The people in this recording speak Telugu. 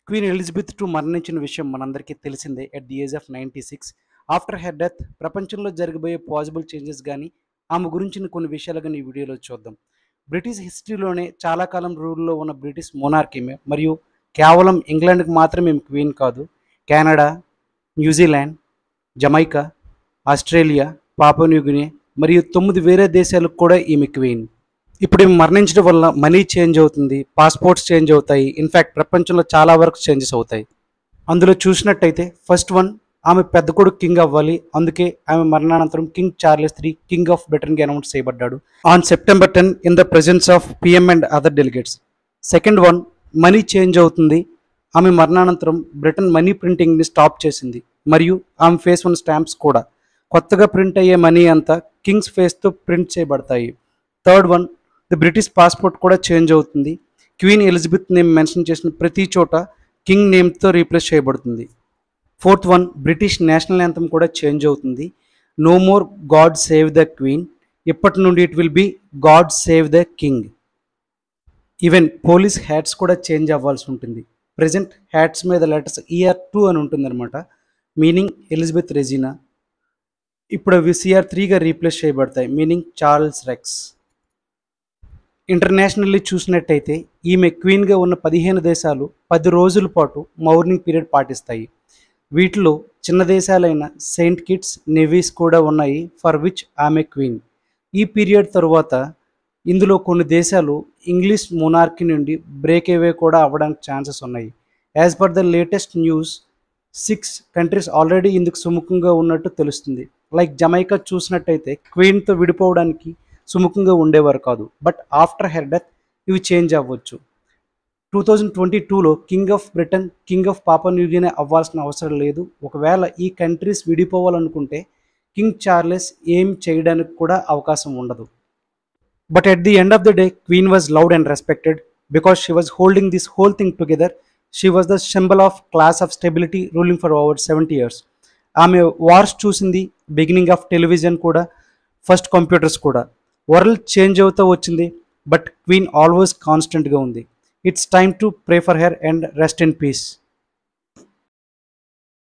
క్వీన్ ఎలిజబెత్ టు మరణించిన విషయం మనందరికీ తెలిసిందే at the age of ninety six after her death ప్రపంచంలో జరగబోయే పాసిబుల్ చేంజెస్ కానీ ఆమె గురించిన కొన్ని విషయాలు కానీ ఈ వీడియోలో చూద్దాం బ్రిటిష్ హిస్టరీలోనే చాలా కాలం రూల్లో ఉన్న బ్రిటిష్ మొనార్కీమే మరియు కేవలం ఇంగ్లాండ్కి మాత్రమే ఈమె క్వీన్ కాదు Canada New Zealand Jamaica Australia Papua New Guinea మరియు తొమ్మిది వేరే దేశాలకు కూడా ఈమె క్వీన్ ఇప్పుడు ఈమె మరణించడం వల్ల మనీ చేంజ్ అవుతుంది పాస్పోర్ట్స్ చేంజ్ అవుతాయి ఇన్ఫ్యాక్ట్ ప్రపంచంలో చాలా వరకు చేంజెస్ అవుతాయి అందులో చూసినట్టయితే ఫస్ట్ వన్ ఆమె పెద్ద కొడుకు కింగ్ అవ్వాలి అందుకే ఆమె మరణానంతరం king Charles three king of బ్రిటన్కి అనౌన్స్ చేయబడ్డాడు on September ten in the presence of PM and other delegates second one money change అవుతుంది ఆమె మరణానంతరం బ్రిటన్ మనీ ప్రింటింగ్ని స్టాప్ చేసింది మరియు ఆమె ఫేస్ ఉన్న స్టాంప్స్ కూడా కొత్తగా ప్రింట్ అయ్యే మనీ అంతా కింగ్స్ ఫేస్తో ప్రింట్ చేయబడతాయి third one the British passport కూడా చేంజ్ అవుతుంది క్వీన్ ఎలిజబెత్ నేమ్ మెన్షన్ చేసిన ప్రతి చోట కింగ్ నేమ్తో రీప్లేస్ చేయబడుతుంది fourth one British national anthem కూడా చేంజ్ అవుతుంది no more God save the queen ఇప్పటి నుండి it will be God save the king even police hats కూడా చేంజ్ అవ్వాల్సి ఉంటుంది ప్రజెంట్ హ్యాట్స్ మీద లెటర్స్ ఈఆర్ టూ అని ఉంటుందన్నమాట మీనింగ్ ఎలిజబెత్ రెజినా ఇప్పుడు అవి సిఆర్ త్రీగా రీప్లేస్ చేయబడతాయి మీనింగ్ చార్ల్స్ రెక్స్ ఇంటర్నేషనల్లీ చూసినట్టయితే ఈమె క్వీన్గా ఉన్న పదిహేను దేశాలు పది రోజుల పాటు మౌర్నింగ్ పీరియడ్ పాటిస్తాయి వీటిలో చిన్న దేశాలైన సెయింట్ కిట్స్ నెవీస్ కూడా ఉన్నాయి ఫర్ విచ్ ఆమె క్వీన్ ఈ పీరియడ్ తరువాత ఇందులో కొన్ని దేశాలు ఇంగ్లీష్ మొనార్కీ నుండి బ్రేక్ అవే కూడా అవ్వడానికి ఛాన్సెస్ ఉన్నాయి as per the latest news six countries already ఇందుకు సుముఖంగా ఉన్నట్టు తెలుస్తుంది లైక్ జమైకా చూసినట్టయితే క్వీన్తో విడిపోవడానికి సుముఖంగా ఉండేవారు కాదు బట్ ఆఫ్టర్ హెర్ డెత్ ఇవి చేంజ్ అవ్వచ్చు టూ థౌజండ్ ట్వంటీ టూలో king of Britain king of Papua New Guinea అవ్వాల్సిన అవసరం లేదు ఒకవేళ ఈ కంట్రీస్ విడిపోవాలనుకుంటే కింగ్ చార్లెస్ ఏం చేయడానికి కూడా అవకాశం ఉండదు but at the end of the day queen was loved and respected because she was holding this whole thing together she was the symbol of class of stability ruling for over seventy years ఆమె వార్స్ చూసింది బిగినింగ్ ఆఫ్ టెలివిజన్ కూడా ఫస్ట్ కంప్యూటర్స్ కూడా వరల్డ్ చేంజ్ అవుతూ వచ్చింది బట్ క్వీన్ ఆల్వేస్ కాన్స్టెంట్గా ఉంది it's time to pray for her and rest in piece